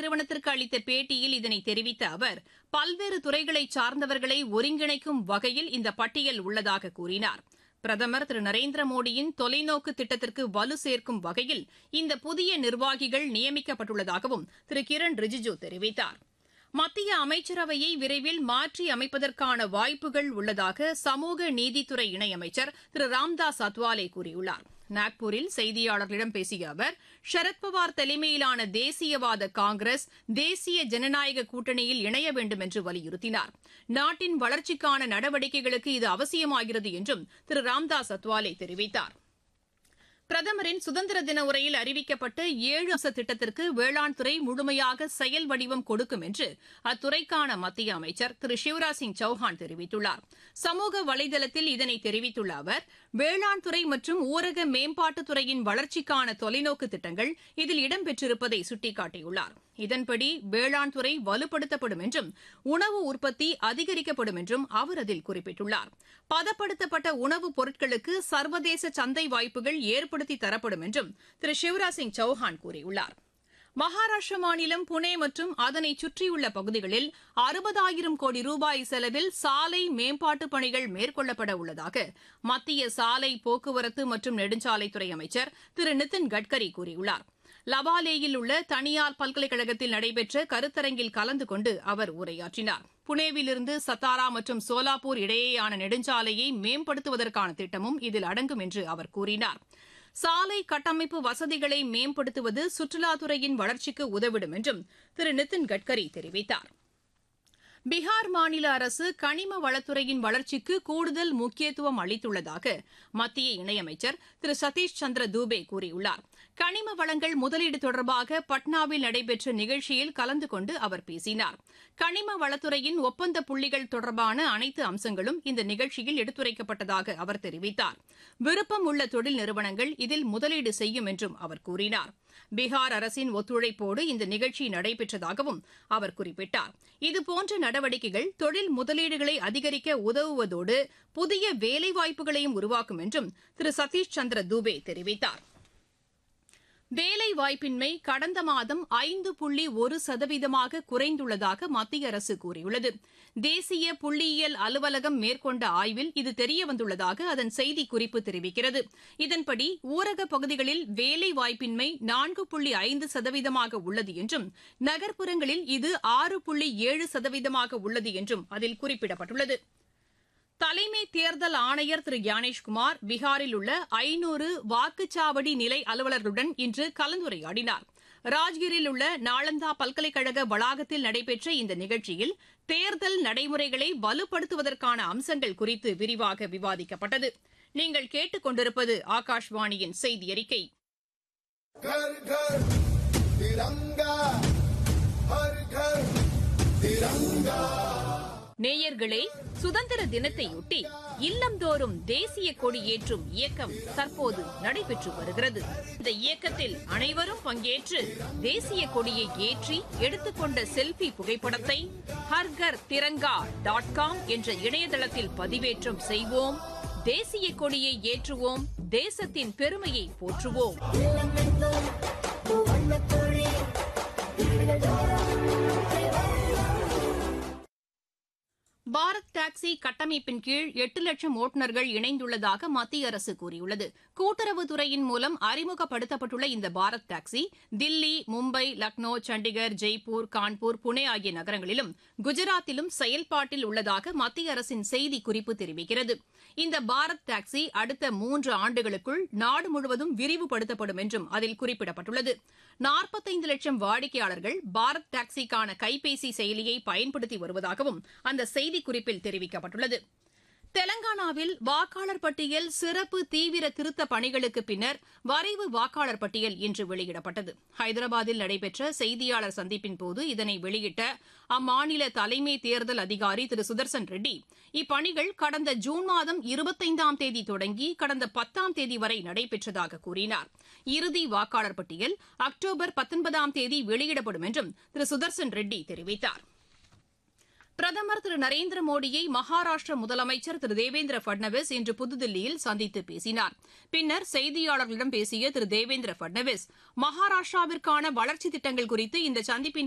நிறுவனத்திற்கு அளித்த பேட்டியில் இதனை தெரிவித்த அவர் பல்வேறு துறைகளை சார்ந்தவர்களை ஒருங்கிணைக்கும் வகையில் இந்த பட்டியல் உள்ளதாக கூறினார் பிரதமர் திரு நரேந்திர மோடியின் தொலைநோக்கு திட்டத்திற்கு வலு சேர்க்கும் வகையில் இந்த புதிய நிர்வாகிகள் நியமிக்கப்பட்டுள்ளதாகவும் திரு கிரண் ரிஜிஜு தெரிவித்தார் மத்திய அமைச்சரவையை விரைவில் மாற்றி அமைப்பதற்கான வாய்ப்புகள் உள்ளதாக சமூக நீதித்துறை இணையமைச்சர் திரு ராம்தாஸ் அத்வாலே கூறியுள்ளார் நாக்பூரில் செய்தியாளர்களிடம் பேசிய அவர் சரத்பவார் தலைமையிலான தேசியவாத காங்கிரஸ் தேசிய ஜனநாயக கூட்டணியில் இணைய வேண்டும் என்று வலியுறுத்தினார் நாட்டின் வளர்ச்சிக்கான நடவடிக்கைகளுக்கு இது அவசியமாகிறது என்றும் திரு ராம்தாஸ் அத்வாலே தெரிவித்தார் பிரதமரின் சுதந்திர தின உரையில் அறிவிக்கப்பட்ட ஏழு அம்ச திட்டத்திற்கு வேளாண் துறை முழுமையாக செயல் வடிவம் கொடுக்கும் என்று அத்துறைக்கான மத்திய அமைச்சர் திரு சிவராஜ் சிங் சௌஹான் தெரிவித்துள்ளார் சமூக வலைதளத்தில் இதனை தெரிவித்துள்ள அவர் வேளாண் துறை மற்றும் ஊரக மேம்பாட்டுத்துறையின் வளர்ச்சிக்கான தொலைநோக்கு திட்டங்கள் இதில் இடம்பெற்றிருப்பதை சுட்டிக்காட்டியுள்ளார் இதன்படி வேளாண் துறை வலுப்படுத்தப்படும் என்றும் உணவு உற்பத்தி அதிகரிக்கப்படும் என்றும் அவர் அதில் குறிப்பிட்டுள்ளார் பதப்படுத்தப்பட்ட உணவுப் பொருட்களுக்கு சர்வதேச சந்தை வாய்ப்புகள் ஏற்படுத்தி தரப்படும் என்றும் திரு சிவராஜ் சிங் சௌஹான் கூறியுள்ளார் மகாராஷ்டிர மாநிலம் புனே மற்றும் அதனை சுற்றியுள்ள பகுதிகளில் அறுபதாயிரம் கோடி ரூபாய் செலவில் சாலை மேம்பாட்டுப் பணிகள் மேற்கொள்ளப்பட உள்ளதாக மத்திய சாலை போக்குவரத்து மற்றும் நெடுஞ்சாலைத்துறை அமைச்சர் திரு நிதின் கட்கரி கூறியுள்ளார் லவாலேயில் உள்ள தனியார் பல்கலைக்கழகத்தில் நடைபெற்ற கருத்தரங்கில் கலந்து கொண்டு அவர் உரையாற்றினார் புனேவிலிருந்து சத்தாரா மற்றும் சோலாப்பூர் இடையேயான நெடுஞ்சாலையை மேம்படுத்துவதற்கான திட்டமும் இதில் அடங்கும் என்று அவர் கூறினார் சாலை கட்டமைப்பு வசதிகளை மேம்படுத்துவது சுற்றுலாத்துறையின் வளர்ச்சிக்கு உதவிடும் என்றும் திரு நிதின் கட்கரி தெரிவித்தார் பீகார் மாநில அரசு கனிம வளத்துறையின் வளர்ச்சிக்கு கூடுதல் முக்கியத்துவம் அளித்துள்ளதாக மத்திய இணையமைச்சர் திரு சதீஷ் சந்திர தூபே கூறியுள்ளார் கனிம வளங்கள் முதலீடு தொடர்பாக பட்னாவில் நடைபெற்ற நிகழ்ச்சியில் கலந்து கொண்டு அவர் பேசினார் கனிம வளத்துறையின் ஒப்பந்த புள்ளிகள் தொடர்பான அனைத்து அம்சங்களும் இந்த நிகழ்ச்சியில் எடுத்துரைக்கப்பட்டதாக அவர் தெரிவித்தார் விருப்பம் உள்ள தொழில் நிறுவனங்கள் இதில் முதலீடு செய்யும் என்றும் அவர் கூறினார் பீகார் அரசின் ஒத்துழைப்போடு இந்த நிகழ்ச்சி நடைபெற்றதாகவும் அவர் குறிப்பிட்டார் இதுபோன்ற நடவடிக்கைகள் தொழில் முதலீடுகளை அதிகரிக்க உதவுவதோடு புதிய வேலைவாய்ப்புகளையும் உருவாக்கும் என்றும் திரு சதீஷ் சந்திர தூபே தெரிவித்தார் வேலைவாய்ப்பின்மை கடந்த மாதம் ஐந்து புள்ளி ஒரு சதவீதமாக குறைந்துள்ளதாக மத்திய அரசு கூறியுள்ளது தேசிய புள்ளியியல் அலுவலகம் மேற்கொண்ட ஆய்வில் இது தெரியவந்துள்ளதாக அதன் செய்திக்குறிப்பு தெரிவிக்கிறது இதன்படி ஊரக பகுதிகளில் வேலைவாய்ப்பின்மை நான்கு புள்ளி ஐந்து சதவீதமாக உள்ளது என்றும் நகர்ப்புறங்களில் இது ஆறு புள்ளி ஏழு சதவீதமாக உள்ளது என்றும் அதில் குறிப்பிடப்பட்டுள்ளது தலைமை தேர்தல் ஆணையர் திரு ஞானேஷ்குமார் பீகாரில் உள்ள ஐநூறு வாக்குச்சாவடி நிலை அலுவலர்களுடன் இன்று கலந்துரையாடினார் ராஜ்கிரில் உள்ள நாளந்தா பல்கலைக்கழக வளாகத்தில் நடைபெற்ற இந்த நிகழ்ச்சியில் தேர்தல் நடைமுறைகளை வலுப்படுத்துவதற்கான அம்சங்கள் குறித்து விரிவாக விவாதிக்கப்பட்டது நீங்கள் கேட்டுக் கொண்டிருப்பது ஆகாஷ்வாணியின் செய்தி அறிக்கை घर घर तिरंगा हर घर तिरंगा நேயர்களே சுதந்திர தினத்தையொட்டி இல்லந்தோறும் தேசிய கொடி ஏற்றும் இயக்கம் தற்போது நடைபெற்று வருகிறது இந்த இயக்கத்தில் அனைவரும் பங்கேற்று தேசிய கொடியை ஏற்றி எடுத்துக்கொண்ட செல்பி புகைப்படத்தை ஹர்கர் திரங்கா டாட் காம் என்ற இணையதளத்தில் பதிவேற்றம் செய்வோம் தேசிய கொடியை ஏற்றுவோம் தேசத்தின் பெருமையை போற்றுவோம் பாரத் டாக்ஸி கட்டமைப்பின் கீழ் எட்டு லட்சம் ஓட்டுநர்கள் இணைந்துள்ளதாக மத்திய அரசு கூறியுள்ளது கூட்டுறவுத்துறையின் மூலம் அறிமுகப்படுத்தப்பட்டுள்ள இந்த பாரத் டாக்ஸி தில்லி மும்பை லக்னோ சண்டிகர் ஜெய்ப்பூர் கான்பூர் புனே ஆகிய நகரங்களிலும் குஜராத்திலும் செயல்பாட்டில் உள்ளதாக மத்திய அரசின் செய்திக்குறிப்பு தெரிவிக்கிறது இந்த பாரத் டாக்ஸி அடுத்த மூன்று ஆண்டுகளுக்குள் நாடு முழுவதும் விரிவுபடுத்தப்படும் என்றும் அதில் குறிப்பிடப்பட்டுள்ளது நாற்பத்தைந்து லட்சம் வாடிக்கையாளர்கள் பாரத் டாக்ஸிக்கான கைபேசி செயலியை பயன்படுத்தி வருவதாகவும் அந்த செய்திக்குறிப்பில் தெரிவிக்கப்பட்டுள்ளது தெலங்கானாவில் வாக்காளர் பட்டியல் சிறப்பு தீவிர திருத்த பணிகளுக்கு பின்னர் வரைவு வாக்காளர் பட்டியல் இன்று வெளியிடப்பட்டது ஹைதராபாத்தில் நடைபெற்ற செய்தியாளர் சந்திப்பின் போது இதனை வெளியிட்ட அம்மாநில தலைமை தேர்தல் அதிகாரி திரு சுதர்சன் ரெட்டி இப்பணிகள் கடந்த ஜூன் மாதம் இருபத்தைந்தாம் தேதி தொடங்கி கடந்த பத்தாம் தேதி வரை நடைபெற்றதாக கூறினார் இறுதி வாக்காளர் பட்டியல் அக்டோபர் பத்தொன்பதாம் தேதி வெளியிடப்படும் என்றும் திரு சுதர்சன் ரெட்டி தெரிவித்தாா் பிரதமர் திரு நரேந்திர மோடியை மகாராஷ்டிர முதலமைச்சர் திரு தேவேந்திர பட்னவிஸ் இன்று புதுதில்லியில் சந்தித்து பேசினார் பின்னர் செய்தியாளர்களிடம் பேசிய திரு தேவேந்திர பட்னவிஸ் மகாராஷ்டிராவிற்கான வளர்ச்சித் திட்டங்கள் குறித்து இந்த சந்திப்பின்